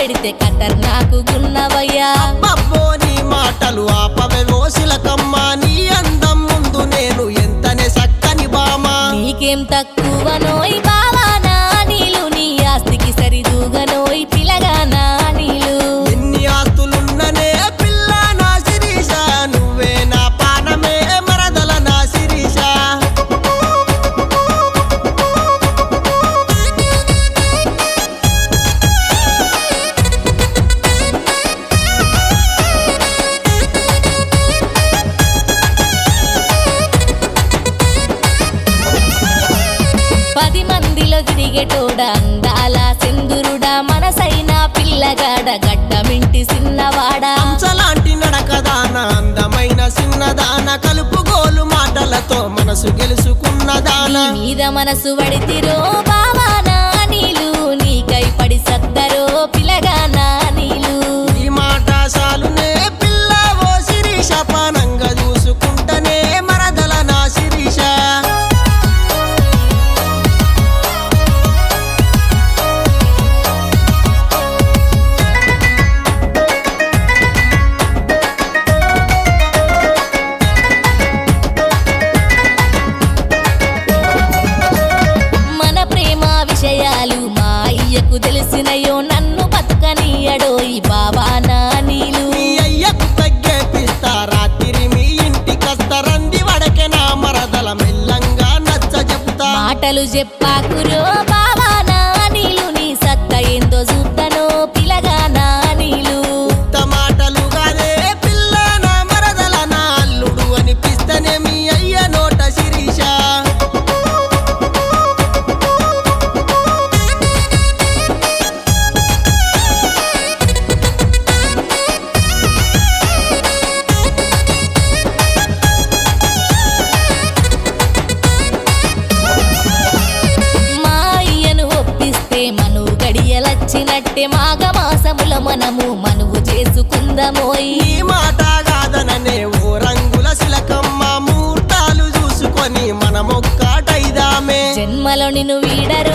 పెడితే కతర్ నాకు గున్నవయ్యా అబ్బో నీ మాటలు ఆపవే ఓసిలకమ్మ నీ అందం ముందు నేను ఎంతనే సక్కని బామా నీకేం తక్కువనోయ్ బావానా నీలు నీ ఆస్తికి సరిదూగనోయ్ పిలగానా నీలు ఎన్ని ఆస్తులున్ననే పిల్ల నా శిరీష నువ్వే నా పానమే మరదల నా శిరీష పది మందిలో తిరిగేటోడ అందాల సింధురుడా మనసైన పిల్లగాడ గడ్డమింటి సిన్నవాడా హంసలాంటి నడకదాన అందమైన చిన్నదాన కలుపుగోలు మాటలతో మనసు గెలుచుకున్నదాన నీ మీద మనసు పడితిరో బావానా నీలు నీకై పడి సద్దరో పిలగానా నీలు ఈ మాట చాలునే పిల్ల ఓ శిరీష పానంగా చూసుకుంటనే మరదల నా శిరీష మన ప్రేమ విషయాలు మా అయ్యకు తెలిసినయో నన్ను బతుకనీయడో ఈ బావానా నీలు మీ అయ్యకు తగ్గేపిస్తా రాత్రి మీ ఇంటికొస్తారంది వడకే నా మరదల మెల్లంగా నచ్చ చెప్తా మాటలు చెప్పాకురో బావానా నీలు నీ సత్త ఏందో చూద్దనో పిలగానా నీలు ఉత్త మాటలు కాదే పిల్ల నా మరదల నా అల్లుడు అనిపిస్తేనే మీ అయ్య నోట శిరీష మా అయ్యను ఒప్పిస్తే మనువు గడియలచ్చినట్టే మాఘమాసముల మనము మనువు చేసుకుందమోయి ఈ మాట కాదననే ఓ రంగుల శిలకమ్మ ముహూర్తాలు చూసుకొని మనమొక్కటైదామే జన్మలో నిన్ను వీడరో